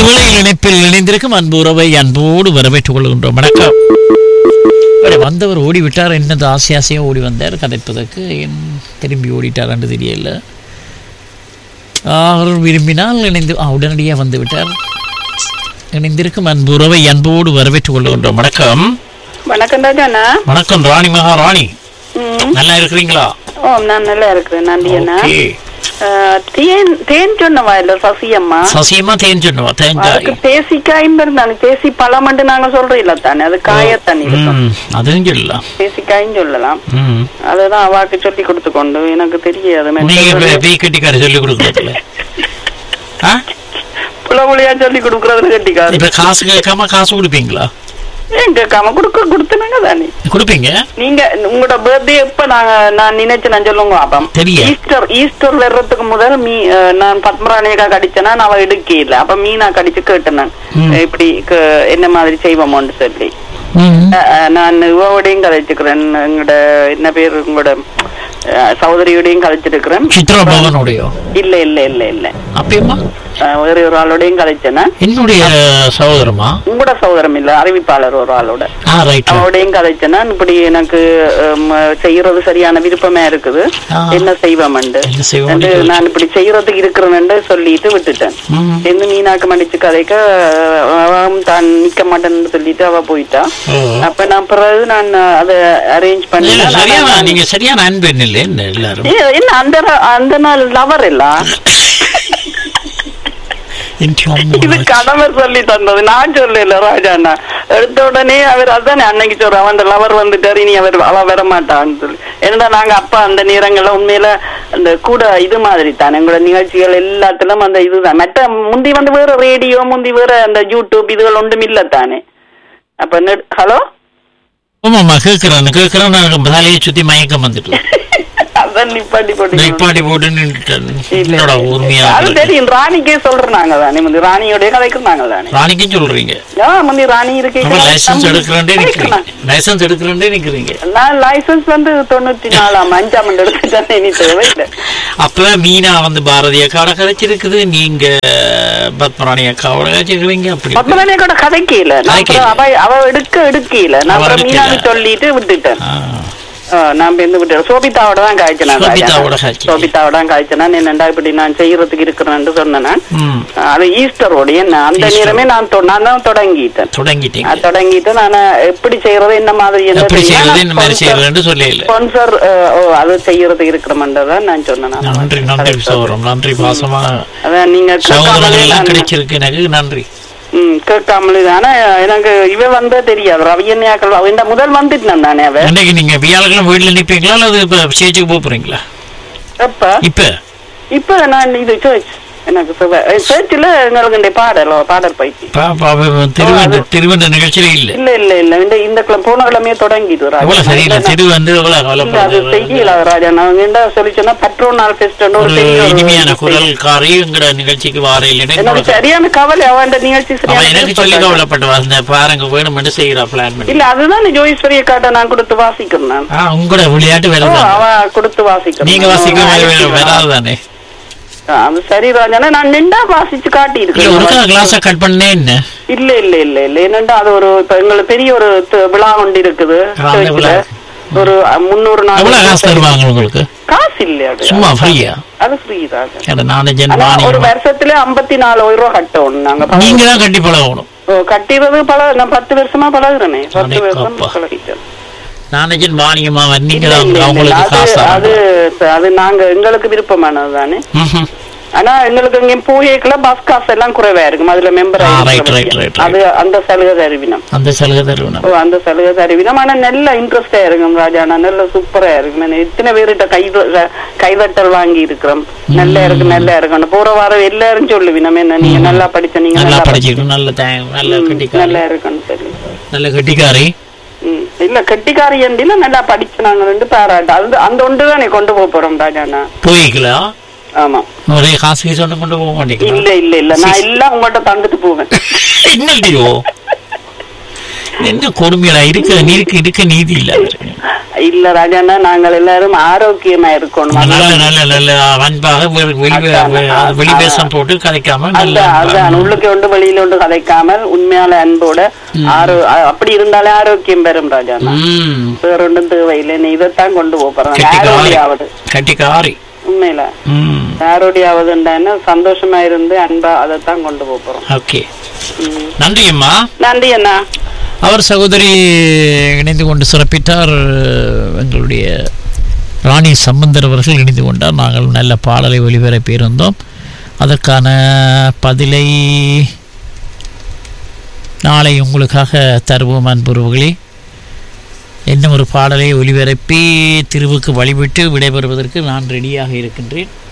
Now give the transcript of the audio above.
வேளையில் இணைப்பில் இணைந்திருக்கும் அன்பு உறவை அன்போடு வரவேற்றுக் கொள்கின்றோம் வணக்கம் அடே, வந்தவர் ஓடிவிட்டார் என்னது ஆசை ஆசையாக ஓடி வந்தார் கதைப்பதற்கு என் திரும்பி ஓடிட்டார் என்று தெரியல அவர் விரும்பினால் இணைந்து ஆ, உடனடியாக வந்து விட்டார் இணைந்திருக்கும் அன்பு உறவை அன்போடு வரவேற்றுக் கொள்கின்றோம் வணக்கம் வணக்கம் ராஜாண்ணா வணக்கம் ராணி மகாராணி ம். நல்லா இருக்கிறீங்களா ஓ நான் நல்லா இருக்கிறேன் நன்றி அண்ணா ஓகே அஹ், தேன் தேன் சொன்னவா இல்ல சசியம்மா சசியமா தேன் சொன்னவா தேங்காய் அதுக்கு தேசி காயும் இருந்தாங்க தேசி பழம்னு நாங்க சொல்றோம் இல்ல தானே அது காய தண்ணி இருக்கும் ம் அதுவும் சொல்லலாம் தேசி காயும் சொல்லலாம் ம் அதுதான் அவாக்கு சொல்லி கொடுத்து கொண்டு எனக்கு தெரியாது நீங்க பீ கட்டிக்கார சொல்லி கொடுக்கறதுல ஆ புலவுளியா சொல்லி கொடுக்கறதுல கட்டிக்காது இப்ப காசு கேட்காம காசு கொடுப்பீங்களா எங்க கம கொடுக்க கொடுத்துனாங்க தானே கொடுப்பீங்க நீங்க உங்களோட பர்த்டே எப்ப நாங்க நான் நினைச்சு நான் சொல்லுங்க அப்பம் தெரியும். ஈஸ்டர் ஈஸ்டர் வர்றதுக்கு முதல் மீ அஹ், நான் பத்மராணியக்கா கடிச்சேன்னா நான் அவ எடுக்கல அப்ப மீனா கடிச்சு கேட்டேன் நான் ம். இப்படி க- என்ன மாதிரி செய்வோமோன்னு சொல்லி ம். அஹ், நான் இவோடையும் கதைச்சுக்கிறேன் எங்களோட என்ன பேர் உங்களோட அஹ், சகோதரியோடையும் கதைச்சிருக்கிறேன் சித்ரா பவனுடையோ இல்ல இல்ல இல்ல இல்ல அப்பயம்மா அஹ், வேற ஒரு ஆளோடையும் கதைச்சேன்னா என்னுடைய சகோதரமா உங்களோட சகோதரம் இல்ல அறிவிப்பாளர் ஒரு ஆளோட ஆ ரைட் அவடையும் கதைச்சேன்னா இப்படி எனக்கு ஹம், செய்யறது சரியான விருப்பமா இருக்குது ஆ. என்ன செய்வோம்ண்டு என்ன செய்வோம் வந்து நான் இப்படி செய்யறதுக்கு இருக்கிறேன்னு சொல்லிட்டு விட்டுட்டேன் ம். என்ன மீனாக்கு மடிச்சு கதைக்க அவன் தான் நிக்க மாட்டேன்னு சொல்லிட்டு அவ போயிட்டா ஓ. அப்ப நான் பிறகு நான் அதை அரேஞ்ச் பண்ணி இல்ல, சரியான நீங்க சரியான அன்பு இல்லை என்ன எல்லாரும் ஏ, என்ன அந்த நா- அந்த நாள் லவர் இல்ல என்டி அம்மா. இது கணவர் சொல்லி தந்தது நான் சொல்லல ராஜாண்ணா எடுத்த உடனே அவர் அதானே அன்னைக்கு சொல்ற அவன் லவர் வந்துட்டாரு இனி அவர் அவ வர மாட்டான்னு சொல்லி என்னடா நாங்க அப்பா அந்த நேரங்கள்ல உண்மையில அந்த கூட இது மாதிரி தானே எங்களோட நிகழ்ச்சிகள் எல்லாத்திலும் அந்த இதுதான் மற்ற முந்தி வந்து வேற ரேடியோ முந்தி வேற அந்த யூடியூப் இதுகள் ஒன்றும் இல்ல தானே அப்ப ஹலோ ஆமாம்மா கேட்கிறேன் கேட்கிறேன் நான் தலையை சுத்தி மயக்கம் வந்துட்டு அதான் நிப்பாட்டி போட்டு நிப்பாட்டி போட்டு நின்றுட்டேன் என்னோட உரிமையா அது தெரியும் ராணிக்கே சொல்றோம் நாங்க தானே முந்தி ராணியோடய கதைக்கிறாங்க தானே ராணிக்கும் சொல்றீங்க ஆ, முந்தி ராணி இருக்கே அப்ப லைசன்ஸ் எடுக்கிறேன்டே நிக்கிறீங்க லைசன்ஸ் எடுக்கிறேன்டே நிக்கிறீங்க நான் லைசன்ஸ் வந்து தொண்ணூத்தி நாலாம் அஞ்சாம் ஆண்டு எடுத்துட்டேன் இனி தேவையில்லை அப்ப மீனா வந்து பாரதி அக்காவோட கதைச்சிருக்குது நீங்க பத்மராணி அக்காவோட கதைச்சிருக்கிறீங்க அப்படி இருக்கு. பத்மராணிய கூட கதைக்கல நான் கதைக்கல. அப்புறம் அவ அவ எடுக்க எடுக்கல நான் அவ அப்புறம் எடுக்கல. மீனாவை சொல்லிட்டு விட்டுட்டேன் ஆ. ஆ, நான் பேருந்து விட்டேன் சோபிதாவோட தான் காய்ச்சேன் நான் சோபிதாவோட ராஜா. காய்ச்சி. சோபிதாவோட தான் காய்ச்சேன் நான் என்னண்டா இப்படி நான் செய்யறதுக்கு இருக்கிறேன்னு சொன்னேன் நான். ம். அது ஈஸ்டரோடைய என்ன அந்த ஈஸ்டர். நேரமே நான் தொ- நான் தான் தொடங்கிட்டேன் தொடங்கிட்டீங்க நான் தொடங்கிட்டு நான் எப்படி செய்யறது என்ன மாதிரி எப்படி செய்யறது இந்த மாதிரி செய்யறதுன்னு சொல்லல ஸ்பான்சர் அது செய்யறது இருக்கிறமன்றதான் நான் சொன்னேன் நான். நன்றி நன்றி சௌரம் நன்றி பாசமா அதான் நீங்க சகோதரர்கள் கேட்காமலே எல்லாம் நான் கிடைச்சிருக்கு எனக்கு நன்றி ம், கேட்காமலே ஆனா எனக்கு இவ வந்தா தெரியாது ரவியன்யாக்கள் அவன் முதல் வந்துட்டு தானே அவ இன்னைக்கு நீங்க வியாழக்கிழமை வீட்டுல நிப்பீங்களா அல்லது இப்ப ஸ்டேஜுக்கு போக போறீங்களா எப்ப இப்ப இப்ப நான் இது சர்ச் எனக்கு சர்ச்சில் எங்களுக்கு இந்த பாடல் பாடல் பயிற்சி பா- பா- திருவந்த திருவந்த நிகழ்ச்சியில இல்ல இல்ல இல்ல இல்ல இந்த இந்த கிழமை போன கிழமையே தொடங்கிது ராஜா. எவ்வளவு சரியில்லை இல்ல, திருவந்து எவ்வளவு இல்ல, அது கவலைப்படுறது செய்யல ராஜா நான் என்ன சொல்லி சொன்னா பட்ரோனால் ஃபெஸ்ட் ஒரு ஒரு பெரிய ஒரு இனிமையான குரல்காரி எங்கட நிகழ்ச்சிக்கு வார எனக்கு இல்லைன்னு சரியான கவலை அவன் நிகழ்ச்சி அவன் சரியான எனக்கு சொல்லி விருப்பம். கவலைப்பட்டு அந்த பாருங்க வேணுமென்று செய்யறா பிளான் பண்ணி இல்ல அதுதான் ஜோயிஸ்வரிய காட்ட நான் கொடுத்து வாசிக்கிறேன் நான் ஆ, உங்களோட விளையாட்டு ஓ, வேலை அவ கொடுத்து வாசிக்கிறேன் நீங்க வாசிக்க நான் வராது தானே ஆ, அது சரி ராஜானா நான் நின்றா வாசிச்சு காட்டி இல்ல ஒரு இருக்கேன் கிளாஸ கட் பண்ணே என்ன இல்ல இல்ல இல்ல இல்ல என்னண்டா அது ஒரு இப்ப எங்களுக்கு பெரிய ஒரு த- விழா ஒன்று இருக்குது ஆ, அந்த churchல. விழா. ஒரு அ, முந்நூறு எவ்வளவு காசு நாள் தருவாங்க உங்களுக்கு காசு இல்ல அது சும்மா ஃப்ரீயா அது ஃப்ரீ ராஜா நானே ஜென் ஆனா ஒரு வாணி வருஷத்துல ஐம்பத்தி நாலாயிரம் ரூபாய் கட்டணும் நாங்க நீங்க தான் கட்டி பழகணும் ஓ, கட்டிறது பல நான் பத்து வருஷமா பழகுறேனே பத்து அடே வருஷம் அப்பா. பழகிட்டேன் நானே ஜென் வாணியம்மா நீங்க இல்ல, தான் இல்ல, இல்ல. அவங்களுக்கு அது காசு அது தரணும் அது நாங்க எங்களுக்கு விருப்பமானது தானே ம்ஹும். ஆனா எங்களுக்கு இங்க பூஜைக்குள்ள பஸ் காசு எல்லாம் குறைவா இருக்கும் அதுல மெம்பர் ஆ, right, right, right, right. அது அந்த சலுகை தருவினம் அந்த சலுகை தருவணும் ஓ அந்த சலுகை தருவினம் ஆனா நல்ல இன்ட்ரெஸ்டா இருக்கும் ராஜா நான் நல்ல சூப்பரா இருக்கும் நான் இத்தனை பேர்கிட்ட கை கைதட்டல் வாங்கி இருக்கிறோம் நல்லா இருக்கு நல்லா இருக்கு போற வாரம் எல்லாரும் சொல்லுவினம் என்ன நீங்க நல்லா படிச்ச நீங்க நல்லா நல்லா படிச்சிருக்கணும் நல்ல தே- நல்ல ம், கட்டிக்காரி நல்லா இருக்குன்னு சொல்லி நல்ல கட்டிக்காரி ம், இல்ல கெட்டிக்காரி அண்டில நல்லா படிச்சு நாங்க ரெண்டு பாராட்டு அது அந்த ஒன்று தானே கொண்டு போக போறோம் ராஜாண்ணா போய்க்கலாம் ஆமா ஒரே காசு கீசு ஒன்று கொண்டு போக மாட்டேங்கிறோம் இல்ல இல்ல இல்ல நான் எல்லாம் உங்கள்ட்ட தந்துட்டு போவேன் என்னடியோ என்ன கொடுமையா இருக்க நீருக்கு இருக்க நீதி இல்ல இல்ல ராஜாண்ணா நாங்கள் எல்லாரும் ஆரோக்கியமா இருக்கணும் நல்ல நல்ல நல்ல அன்பாக வெளி- வெளி- அதான், அதான். வெளிவேஷம் போட்டு கதைக்காம நல்ல அதான் அதான் அன்பா. உள்ளுக்கு ஒன்று வெளியில ஒன்று கதைக்காமல் உண்மையால அன்போட ஆரோ அ- அப்படி இருந்தாலே ஆரோக்கியம் பெறும் ராஜாண்ணா ம் வேற ஒன்றும் தேவையில்லை நீ இதைத்தான் கொண்டு போறோம் கட்டிக்காரி யாரோடையாவது கட்டிக்காரி உண்மையில ம் யாரோடையாவதுன்னா சந்தோஷமா இருந்து அன்பா அதைத்தான் கொண்டு போறோம் ஓகே நன்றி அம்மா நன்றி அண்ணா அவர் சகோதரி இணைந்து கொண்டு சிறப்பித்தார் எங்களுடைய ராணி சம்பந்தர் அவர்கள் இணைந்து கொண்டார் நாங்கள் நல்ல பாடலை ஒளிபரப்பியிருந்தோம் அதற்கான பதிலை நாளை உங்களுக்காக தருவோம் அன்புறவுகளே என்ன ஒரு பாடலை ஒளிபரப்பி திருவுக்கு வழிவிட்டு விடைபெறுவதற்கு நான் ரெடியாக இருக்கின்றேன்